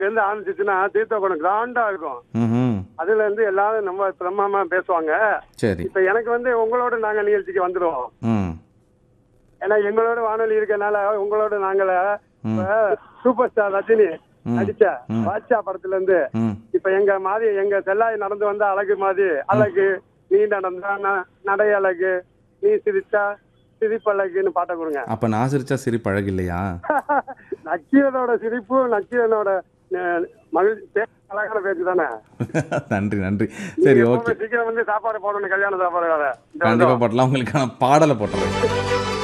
இருந்து ஆரம்பிச்சிச்சுன்னா தீர்த்தகுடம் கிராண்டா இருக்கும் ம் அதுல இருந்து எல்லாரும் நம்ம பிரம்மமா பேசுவாங்க சரி இப்ப எனக்கு வந்து உங்களோட நாங்க நிகழ்ச்சிக்கு வந்துடுவோம் ம் ஏன்னா எங்களோட வானொலி இருக்கனால உங்களோட நாங்கள இப்ப சூப்பர் ஸ்டார் ரஜினி நடிச்ச பாட்சா படத்துல இருந்து ம் இப்ப எங்க மாதிரி எங்க செல்லாய் நடந்து வந்த அழகு மாதிரி அழகு நீ நடந்தா ந- நடை அழகு நீ சிரிச்சா சிரிப்பழகுன்னு பாட்டை கொடுங்க அப்போ நான் சிரிச்சா சிரிப்பு அழகு இல்லையா நக்கீரனோட சிரிப்பு நக்கீரனோட அஹ், மகிழ் பே- அழகான பேச்சு தானே நன்றி நன்றி சரி ஓகே சீக்கிரம் வந்து சாப்பாடு போடணும் கல்யாண சாப்பாடு வேற. இந்த கண்டிப்பாக போட்டலாம் உங்களுக்கான பாடலை போட்டுறேன்